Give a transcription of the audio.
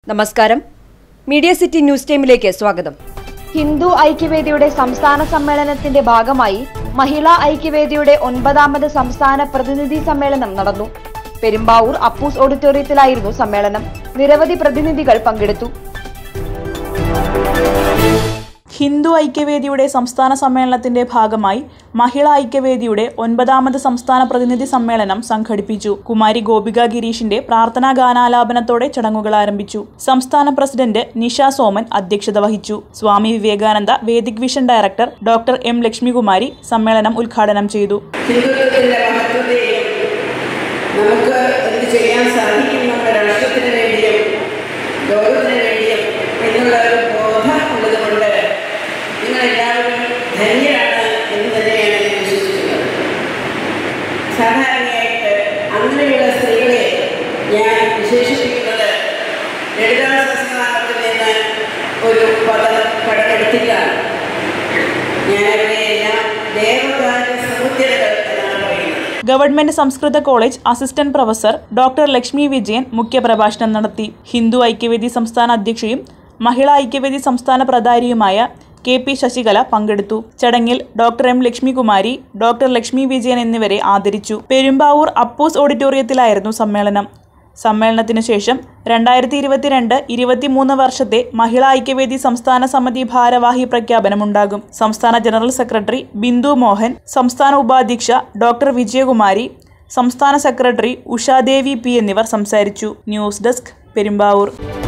നമസ്കാരം media city news ടൈമിലേക്ക് സ്വാഗതം ഹിന്ദു ഐക്യവേദിയുടെ സംസ്ഥാന സമ്മേളനത്തിന്റെ ഭാഗമായി മഹിളാ ഐക്യവേദിയുടെ ഒൻപതാമത് സംസ്ഥാന പ്രതിനിധി സമ്മേളനം നടന്നു പെരുമ്പാവൂർ അപ്പൂസ് ഓഡിറ്റോറിയത്തിലായിരുന്നു സമ്മേളനം നിരവധി പ്രതിനിധികൾ പങ്കെടുത്തു ഹിന്ദു ഐക്യവേദിയുടെ സംസ്ഥാന സമ്മേളനത്തിന്റെ ഭാഗമായി മഹിളാ ഐക്യവേദിയുടെ ഒൻപതാമത് സംസ്ഥാന പ്രതിനിധി സമ്മേളനം സംഘടിപ്പിച്ചു കുമാരി ഗോപിക ഗിരീഷിന്റെ പ്രാർത്ഥനാ ഗാനാലാപനത്തോടെ ചടങ്ങുകൾ ആരംഭിച്ചു സംസ്ഥാന പ്രസിഡന്റ് നിഷ സോമൻ അധ്യക്ഷത വഹിച്ചു Swami Vivekananda vedic vision director doctor M Lakshmikumari സമ്മേളനം ഉദ്ഘാടനം ചെയ്തു ഹിന്ദുത്വത്തിൻ്റെ മഹത്വത്തെയും നമുക്ക് എന്ത് ചെയ്യാൻ സാധിക്കും നമ്മുടെ രാഷ്ട്രത്തിന് വേണ്ടിയും ലോകത്തിന് വേണ്ടിയും എന്നുള്ള ഒരു ബോധം ഉള്ളതുകൊണ്ട് നിങ്ങളെല്ലാവരും ധന്യരാണ് എന്ന് തന്നെയാണ് ഞാൻ വിശ്വസിക്കുന്നത് സാധാരണയായിട്ട് അങ്ങനെയുള്ള സ്ത്രീകളെ ഞാൻ വിശേഷിപ്പിക്കുന്നത് ലളിതാ സഹസ്രനാമത്തിൽ നിന്ന് ഒരു പദം കടമെടുത്തിട്ടാണ് ഞാൻ അവരെയെല്ലാം ദേവകാര്യ സമുദ്രകൾ എന്നാണ് പറയുന്നത് government Sanskrit college assistant professor doctor Lakshmi Vijayan മുഖ്യപ്രഭാഷണം നടത്തി ഹിന്ദു ഐക്യവേദി സംസ്ഥാന അധ്യക്ഷയും മഹിളാ ഐക്യവേദി സംസ്ഥാന പ്രധാരിയുമായ കെ പി ശശികല പങ്കെടുത്തു ചടങ്ങിൽ doctor M Lakshmikumari doctor Lakshmi Vijayan എന്നിവരെ ആദരിച്ചു പെരുമ്പാവൂർ അപ്പൂസ് ഓഡിറ്റോറിയത്തിലായിരുന്നു സമ്മേളനം സമ്മേളനത്തിനു ശേഷം രണ്ടായിരത്തി ഇരുപത്തിരണ്ട് ഇരുപത്തിമൂന്ന് വർഷത്തെ മഹിളാ ഐക്യവേദി സംസ്ഥാന സമിതി ഭാരവാഹി പ്രഖ്യാപനമുണ്ടാകും സംസ്ഥാന ജനറൽ സെക്രട്ടറി ബിന്ദു മോഹൻ സംസ്ഥാന ഉപാധ്യക്ഷ ഡോക്ടർ വിജയകുമാരി സംസ്ഥാന സെക്രട്ടറി ഉഷാദേവി പി എന്നിവർ സംസാരിച്ചു ന്യൂസ് ഡെസ്ക് പെരുമ്പാവൂർ